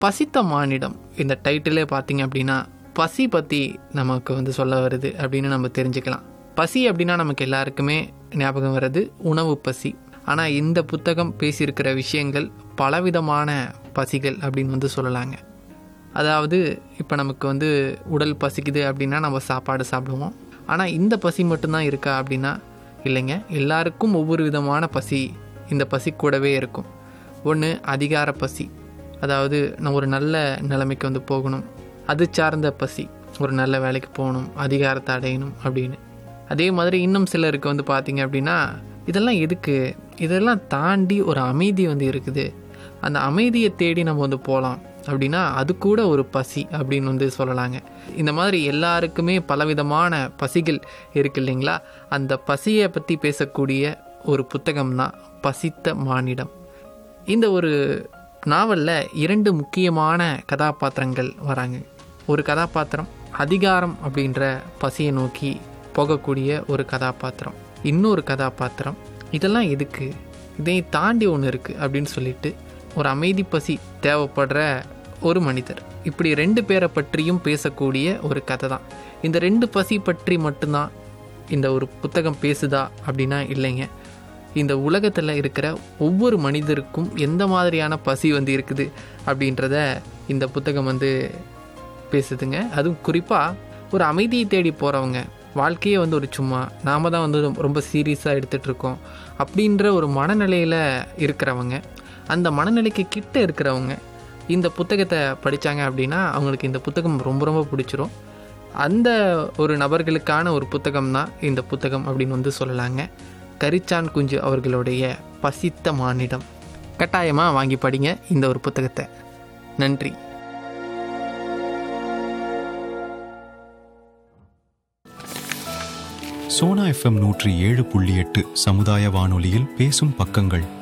பசித்த மானிடம் இந்த டைட்டிலே பார்த்தீங்க அப்படின்னா பசி பற்றி நமக்கு வந்து சொல்ல வருது அப்படின்னு நம்ம தெரிஞ்சுக்கலாம் பசி அப்படின்னா நமக்கு எல்லாருக்குமே ஞாபகம் வர்றது உணவு பசி ஆனால் இந்த புத்தகம் பேசியிருக்கிற விஷயங்கள் பலவிதமான பசிகள் அப்படின்னு வந்து சொல்லலாங்க அதாவது இப்போ நமக்கு வந்து உடல் பசிக்குது அப்படின்னா நம்ம சாப்பாடு சாப்பிடுவோம் ஆனால் இந்த பசி மட்டும்தான் இருக்கா அப்படின்னா இல்லைங்க எல்லாருக்கும் ஒவ்வொரு விதமான பசி இந்த பசி கூடவே இருக்கும் ஒன்று அதிகார பசி அதாவது நான் ஒரு நல்ல நிலைமைக்கு வந்து போகணும் அது சார்ந்த பசி ஒரு நல்ல வேலைக்கு போகணும் அதிகாரத்தை அடையணும் அப்படின்னு அதே மாதிரி இன்னும் சிலருக்கு வந்து பார்த்தீங்க அப்படின்னா இதெல்லாம் எதுக்கு இதெல்லாம் தாண்டி ஒரு அமைதி வந்து இருக்குது அந்த அமைதியை தேடி நம்ம வந்து போகலாம் அப்படின்னா அது கூட ஒரு பசி அப்படின்னு வந்து சொல்லலாங்க இந்த மாதிரி எல்லாருக்குமே பலவிதமான பசிகள் இருக்கு இல்லைங்களா அந்த பசியை பற்றி பேசக்கூடிய ஒரு புத்தகம் தான் பசித்த மானிடம் இந்த ஒரு நாவலில் இரண்டு முக்கியமான கதாபாத்திரங்கள் வராங்க ஒரு கதாபாத்திரம் அதிகாரம் அப்படின்ற பசியை நோக்கி போகக்கூடிய ஒரு கதாபாத்திரம் இன்னொரு கதாபாத்திரம் இதெல்லாம் எதுக்கு இதை தாண்டி ஒன்று இருக்குது அப்படின்னு சொல்லிட்டு ஒரு அமைதி பசி தேவைப்படுற ஒரு மனிதர் இப்படி ரெண்டு பேரை பற்றியும் பேசக்கூடிய ஒரு கதை தான் இந்த ரெண்டு பசி பற்றி மட்டும்தான் இந்த ஒரு புத்தகம் பேசுதா அப்படின்னா இல்லைங்க இந்த உலகத்தில் இருக்கிற ஒவ்வொரு மனிதருக்கும் எந்த மாதிரியான பசி வந்து இருக்குது அப்படின்றத இந்த புத்தகம் வந்து பேசுதுங்க அதுவும் குறிப்பாக ஒரு அமைதியை தேடி போகிறவங்க வாழ்க்கையே வந்து ஒரு சும்மா நாம தான் வந்து ரொம்ப- ரொம்ப சீரியஸாக எடுத்துகிட்டு இருக்கோம் அப்படின்ற ஒரு மனநிலையில் இருக்கிறவங்க அந்த மனநிலைக்கு கிட்ட இருக்கிறவங்க இந்த புத்தகத்தை படித்தாங்க அப்படின்னா அவங்களுக்கு இந்த புத்தகம் ரொம்ப ரொம்ப பிடிச்சிரும் அந்த ஒரு நபர்களுக்கான ஒரு புத்தகம் தான் இந்த புத்தகம் அப்படின்னு வந்து சொல்லலாங்க கரிச்சான் குஞ்சு அவர்களுடைய பசித்த மானிடம் கட்டாயமாக வாங்கி படிங்க இந்த ஒரு புத்தகத்தை நன்றி சோனா எஃப்எம் நூற்றி ஏழு புள்ளி எட்டு சமுதாய வானொலியில் பேசும் பக்கங்கள்